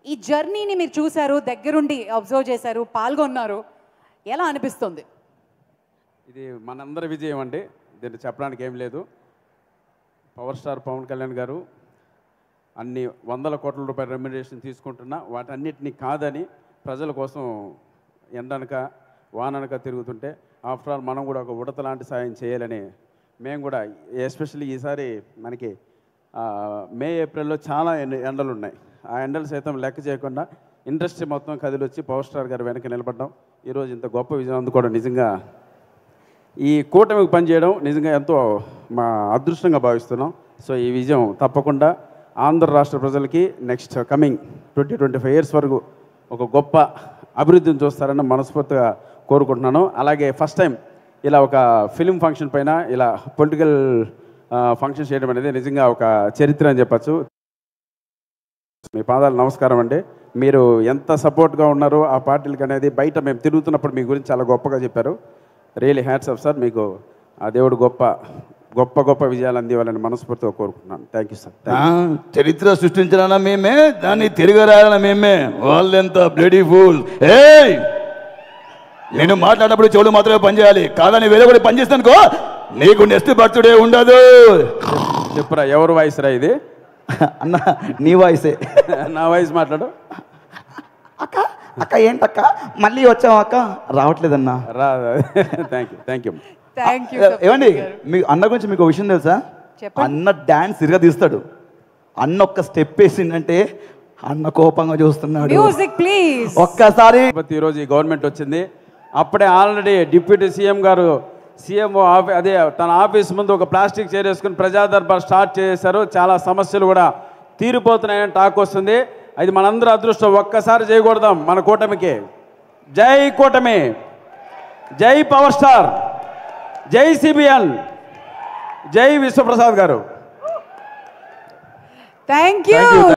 ఈ జర్నీని మీరు చూశారు దగ్గరుండి అబ్జర్వ్ చేశారు పాల్గొన్నారు ఎలా అనిపిస్తుంది ఇది మనందరి విజయం అండి దీన్ని చెప్పడానికి ఏం లేదు పవర్ స్టార్ పవన్ కళ్యాణ్ గారు అన్ని వందల కోట్ల రూపాయల రెమ్యునరేషన్ తీసుకుంటున్నా వాటన్నిటిని కాదని ప్రజల కోసం ఎండనక వాననక తిరుగుతుంటే ఆఫ్టర్ ఆల్ మనం కూడా ఒక ఉడత లాంటి సాయం చేయాలని మేము కూడా ఎస్పెషల్లీ ఈసారి మనకి ఆ, మే ఏప్రిల్లో చాలా ఎండ- ఎండలు ఉన్నాయి ఆ ఎండలు సైతం లెక్క చేయకుండా ఇండస్ట్రీ మొత్తం కదిలొచ్చి పవర్ స్టార్ గారు వెనక నిలబడ్డాం ఈరోజు ఇంత గొప్ప విజయం అందుకోవడం నిజంగా ఈ కూటమికి పనిచేయడం నిజంగా ఎంతో మా అదృష్టంగా భావిస్తున్నాం సో ఈ విజయం తప్పకుండా ఆంధ్ర రాష్ట్ర ప్రజలకి next coming twenty twenty five years వరకు ఒక గొప్ప అభివృద్ధిని చూస్తారని మనస్ఫూర్తిగా కోరుకుంటున్నాను అలాగే ఫస్ట్ టైం ఇలా ఒక ఫిలిం ఫంక్షన్ పైన ఇలా పొలిటికల్ ఫంక్షన్ చేయడం అనేది నిజంగా ఒక చరిత్ర అని చెప్పచ్చు మీ పాదాలు నమస్కారం అండి మీరు ఎంత సపోర్ట్గా ఉన్నారో ఆ పార్టీలకి అనేది బయట మేము తిరుగుతున్నప్పుడు మీ గురించి చాలా గొప్పగా చెప్పారు రియలీ హ్యాట్స్ ఆఫ్ సార్ మీకు ఆ దేవుడు గొప్ప గొప్ప గొప్ప విజయాలు అందివ్వాలని మనస్ఫూర్తిగా కోరుకుంటున్నాను థ్యాంక్ యూ సార్ ఆ, చరిత్ర సృష్టించాలన్న మేమే దాన్ని తిరగరాయాలన్న మేమే వాళ్ళెంత బ్లడీ ఫూల్ ఏయ్ నేను మాట్లాడినప్పుడు చెవులు మాత్రమే పనిచేయాలి కాదని వేరే కూడా పనిచేస్తానుకో నీకు నెక్స్ట్ బర్త్డే ఉండదు చెప్పురా ఎవరు వాయిస్ రా ఇది అన్న నీ వాయిసే నా వాయిస్ మాట్లాడు అక్క అక్క ఏంటక్క మళ్ళీ వచ్చావు అక్క రావట్లేదన్నా రా thank you thank you thank you ఏమండి మీ అన్న గురించి మీకు ఒక విషయం తెలుసా చెప్పండి. అన్న డాన్స్ ఇరగా తీస్తాడు అన్న ఒక్క స్టెప్ వేసిందంటే అన్న కోపంగా చూస్తున్నాడు మ్యూజిక్ ప్లీజ్ ఒక్కసారి తిరుపతి ఈరోజు ఈ గవర్నమెంట్ వచ్చింది అప్పుడే ఆల్రెడీ డిప్యూటీ సీఎం గారు సీఎం ఆఫీ అదే తన ఆఫీస్ ముందు ఒక ప్లాస్టిక్ చైర్ వేసుకుని ప్రజా దర్బార్ స్టార్ట్ చేశారు చాలా సమస్యలు కూడా తీరిపోతున్నాయని టాక్ వస్తుంది అది మనందరూ అదృష్టం ఒక్కసారి చేయకూడదాం మన కూటమికి జై కూటమి జై పవర్ స్టార్ జై సిబిఎన్ జై విశ్వప్రసాద్ గారు థ్యాంక్ యూ